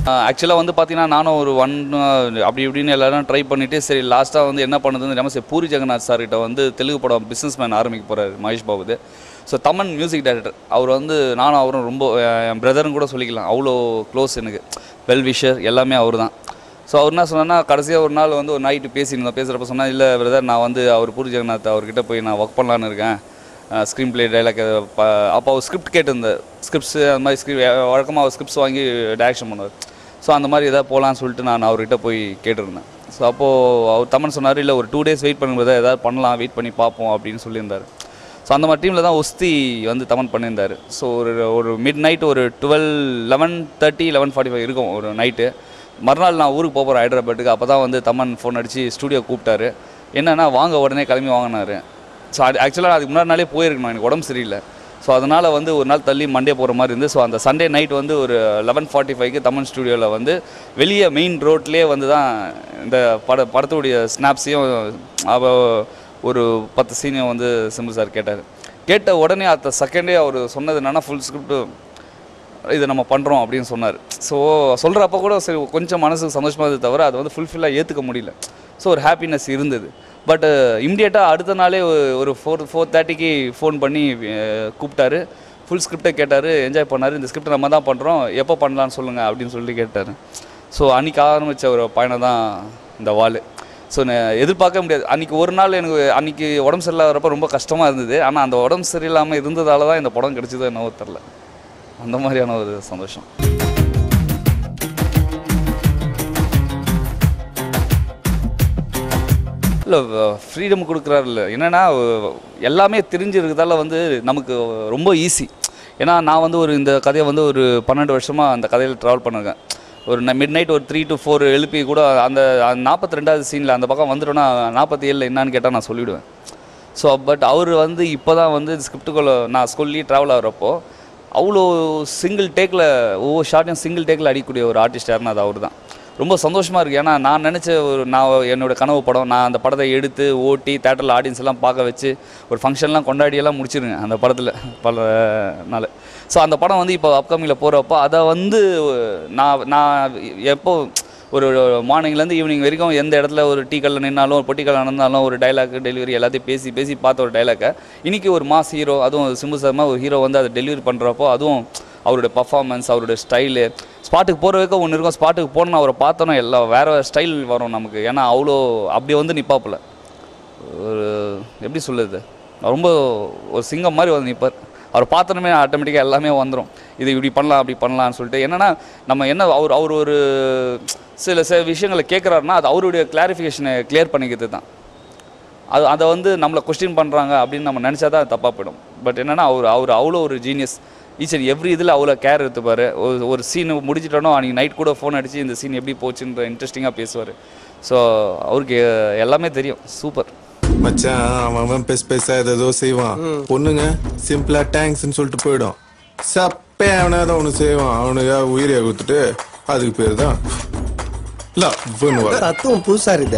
ஆக்சுவலாக வந்து பார்த்தீங்கன்னா நானும் ஒரு ஒன் அப்படி இப்படின்னு எல்லாரும் ட்ரை பண்ணிவிட்டு சரி லாஸ்ட்டாக வந்து என்ன பண்ணுதுன்னு தெரியாமல் சரி பூரி ஜெகநாத் சார் கிட்ட வந்து தெலுங்கு படம் பிஸ்னஸ் மேன் ஆரம்பிக்க போகிறாரு மகேஷ் பாபுது ஸோ தமன் மியூசிக் டைரக்டர் அவர் வந்து நானும் அவரும் ரொம்ப என் பிரதரும் கூட சொல்லிக்கலாம் அவ்வளோ க்ளோஸ் எனக்கு வெல் விஷர் எல்லாமே அவர் தான் ஸோ அவர் என்ன சொன்னார்னா கடைசியாக ஒரு நாள் வந்து ஒரு நைட்டு பேசியிருந்தோம் பேசுகிறப்ப சொன்னால் இல்லை பிரதர் நான் வந்து அவர் பூரி ஜெகநாத் அவர்கிட்ட போய் நான் ஒர்க் பண்ணலான்னு இருக்கேன் ஸ்க்ரீன் ப்ளே டைலாக் அப்போ அவர் ஸ்கிரிப்ட் கேட்டிருந்தார் ஸ்கிரிப்ட்ஸு அந்த மாதிரி ஸ்கிரிப்ட் வழக்கமாக அவர் ஸ்கிரிப்ட்ஸ் வாங்கி டைரக்ஷன் பண்ணுவார் ஸோ அந்த மாதிரி எதாவது போகலான்னு சொல்லிட்டு நான் அவர்கிட்ட போய் கேட்டிருந்தேன் ஸோ அப்போது அவர் தமன் சொன்னார் இல்லை ஒரு டூ டேஸ் வெயிட் பண்ணுங்க brother, ஏதாவது பண்ணலாம் வெயிட் பண்ணி பார்ப்போம் அப்படின்னு சொல்லியிருந்தார் ஸோ அந்த மாதிரி டீமில் தான் ஒஸ்தி வந்து தமன் பண்ணியிருந்தார் ஸோ ஒரு ஒரு மிட் நைட் ஒரு twelve eleven thirty eleven forty five இருக்கும் ஒரு நைட்டு மறுநாள் நான் ஊருக்கு போகிறேன் ஹைதராபாத்துக்கு அப்போ தான் வந்து தமன் ஃபோன் அடித்து ஸ்டூடியோ கூப்பிட்டாரு என்னன்னா வாங்க உடனே கிளம்பி வாங்கினாரு ஸோ அது ஆக்சுவலாக அதுக்கு முன்னாடி நாளே போயிருக்கணும் எனக்கு உடம்பு சரியில்லை ஸோ அதனால் வந்து ஒரு நாள் தள்ளி மண்டே போகிற மாதிரி இருந்து ஸோ அந்த சண்டே நைட் வந்து ஒரு லெவன் ஃபார்ட்டி ஃபைவ்க்கு தமிழ் ஸ்டூடியோவில் வந்து வெளியே மெயின் ரோட்லேயே வந்து தான் இந்த பட படத்துடைய ஸ்னாப்ஸையும் அவ ஒரு பத்து சீனையும் வந்து சிம்பு சார் கேட்டார் கேட்ட உடனே அந்த செகண்டே அவர் சொன்னது என்னன்னா ஃபுல் ஸ்கிரிப்ட் இதை நம்ம பண்ணுறோம் அப்படின்னு சொன்னார் ஸோ சொல்கிறப்ப கூட சரி கொஞ்சம் மனசுக்கு சந்தோஷமாக இருந்தது தவிர அதை வந்து ஃபுல்ஃபில்லாக ஏற்றுக்க முடியல ஸோ ஒரு ஹாப்பினஸ் இருந்தது பட் இம்மிடியேட்டாக அடுத்த நாளே ஒரு- ஒரு ஃபோர் ஃபோர் தேர்ட்டிக்கு ஃபோன் பண்ணி அஹ், கூப்பிட்டாரு ஃபுல் ஸ்கிரிப்டை கேட்டார் என்ஜாய் பண்ணார் இந்த ஸ்கிரிப்ட் நம்ம தான் பண்ணுறோம் எப்போ பண்ணலான்னு சொல்லுங்கள் அப்படின்னு சொல்லி கேட்டார் ஸோ அன்றைக்கி ஆரம்பித்த ஒரு பயணம் தான் இந்த வால் ஸோ நான் எதிர்பார்க்க முடியாது அன்றைக்கி ஒரு நாள் எனக்கு அன்றைக்கி உடம்பு சரியில்லாதப்ப ரொம்ப கஷ்டமாக இருந்தது ஆனால் அந்த உடம்பு சரியில்லாமல் இருந்ததால தான் இந்த படம் கிடைச்சதோ என்னவோ தெரில அந்த மாதிரியான ஒரு சந்தோஷம் இல்லை ஃப்ரீடம் கொடுக்குறாரு இல்லை என்னென்னா எல்லாமே தெரிஞ்சிருக்கிறதால வந்து நமக்கு ரொம்ப ஈஸி ஏன்னா நான் வந்து ஒரு இந்த கதையை வந்து ஒரு பன்னெண்டு வருஷமாக அந்த கதையில் ட்ராவல் பண்ணிருக்கேன் ஒரு மிட் நைட் ஒரு த்ரீ டு ஃபோர் எழுப்பி கூட அந்த நாற்பத்தி ரெண்டாவது சீனில் அந்த பக்கம் வந்துட்டோன்னா நாற்பத்தி ஏழில் என்னன்னு கேட்டால் நான் சொல்லிவிடுவேன் ஸோ பட் அவர் வந்து இப்போ தான் வந்து ஸ்கிரிப்டுக்குள்ளே நான் சொல்லி ட்ராவல் ஆகிறப்போ அவ்வளோ சிங்கிள் டேக்கில் ஒவ்வொரு ஷார்ட்டையும் சிங்கிள் டேக்கில் அடிக்கக்கூடிய ஒரு ஆர்டிஸ்ட் யாருன்னா அது அவர் தான் ரொம்ப சந்தோஷமாக இருக்குது ஏன்னா நான் நினச்ச ஒரு நான் என்னோட கனவு படம் நான் அந்த படத்தை எடுத்து ஓட்டி தேட்டரில் ஆடியன்ஸ் எல்லாம் பார்க்க வச்சு ஒரு ஃபங்க்ஷன்லாம் கொண்டாடி எல்லாம் முடிச்சிருங்க அந்த படத்தில் பல நாள் ஸோ அந்த படம் வந்து இப்போ அப்கமிங்கில் போகிறப்போ அதை வந்து நான் நான் எப்போ ஒரு மார்னிங்லேருந்து ஈவினிங் வரைக்கும் எந்த இடத்துல ஒரு டீ கல்ல நின்னாலும் ஒரு பொட்டி கல்ல நடந்தாலும் ஒரு டைலாக் டெலிவரி எல்லாத்தையும் பேசி பேசி பார்த்த ஒரு டைலாக்கை இன்றைக்கி ஒரு மாஸ் ஹீரோ அதுவும் சிம்பு சர்மா ஒரு ஹீரோ வந்து அதை டெலிவரி பண்ணுறப்போ அதுவும் அவருடைய பர்ஃபார்மன்ஸ் அவருடைய ஸ்டைலு ஸ்பாட்டுக்கு போகிற வரைக்கும் ஒன்று இருக்கும் ஸ்பாட்டுக்கு போனோம்னா அவரை பார்த்தோன்னா எல்லாம் வேறு ஸ்டைல் வரும் நமக்கு ஏன்னா அவ்வளோ அப்படி வந்து நிற்பாப்புல ஒரு எப்படி சொல்லுது ரொம்ப ஒரு சிங்கம் மாதிரி வந்து நிற்பார் அவர் பார்த்தோன்னே ஆட்டோமேட்டிக்காக எல்லாமே வந்துடும் இது இப்படி பண்ணலாம் அப்படி பண்ணலாம்னு சொல்லிட்டு என்னன்னா நம்ம என்ன அவர் அவர் ஒரு சில சில விஷயங்களை கேட்குறாருன்னா அது அவருடைய கிளாரிஃபிகேஷனை கிளியர் பண்ணிக்கிறது தான் அது அதை வந்து நம்மளை கொஸ்டின் பண்ணுறாங்க அப்படின்னு நம்ம நினச்சா தான் தப்பாக போயிடும் பட் என்னன்னா அவர் அவர் அவ்வளோ ஒரு ஜீனியஸ் ஈச் அண்ட் எவ்ரி இதில் அவ்வளோ கேர் எடுத்துப்பார் ஒரு ஒரு சீன் முடிச்சிட்டோன்னா அன்றைக்கி நைட் கூட ஃபோன் அடித்து இந்த சீன் எப்படி போச்சுன்ற இன்ட்ரெஸ்டிங்காக பேசுவார் ஸோ அவருக்கு எல்லாமே தெரியும் சூப்பர் மச்சான் அவன் அவன் பெஸ் பெருசா ஏதோ செய்வான் பொண்ணுங்க சிம்பிளா டேங்க்ஸ்னு சொல்லிட்டு போயிடும் சப்பே அவனாதான் ஒண்ணு செய்வான் அவனுக்கு உயிரியா கொடுத்துட்டு அதுக்கு பேரு தான் லவ்னு வர தத்துவம் புதுசா இருக்குது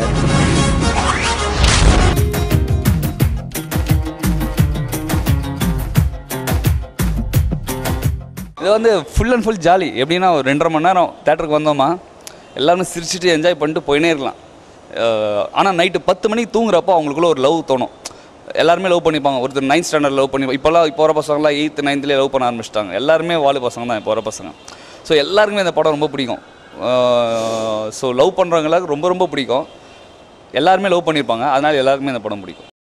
இது வந்து ஃபுல் அண்ட் ஃபுல் ஜாலி எப்படின்னா ஒரு ரெண்டரை மணி நேரம் தேட்டருக்கு வந்தோமா எல்லாரும் சிரிச்சிட்டு என்ஜாய் பண்ணிட்டு போயினே இருக்கலாம் ஆனால் நைட்டு பத்து மணிக்கு தூங்குறப்போ அவங்களுக்குள்ள ஒரு லவ் தோணும் எல்லாருமே லவ் பண்ணிப்பாங்க ஒருத்தர் நைன்த் ஸ்டாண்டர்ட் லவ் பண்ணி இப்போல்லாம் இப்போ வர பசங்களாம் எயித்து நைன்த்லேயே லவ் பண்ண ஆரம்பிச்சிட்டாங்க எல்லாருமே வாலு பசங்க தான் இப்போ வர பசங்க ஸோ எல்லாருக்குமே இந்த படம் ரொம்ப பிடிக்கும் ஸோ லவ் பண்ணுறவங்களுக்கு ரொம்ப ரொம்ப பிடிக்கும் எல்லாருமே லவ் பண்ணியிருப்பாங்க அதனால் எல்லாருக்குமே இந்த படம் பிடிக்கும்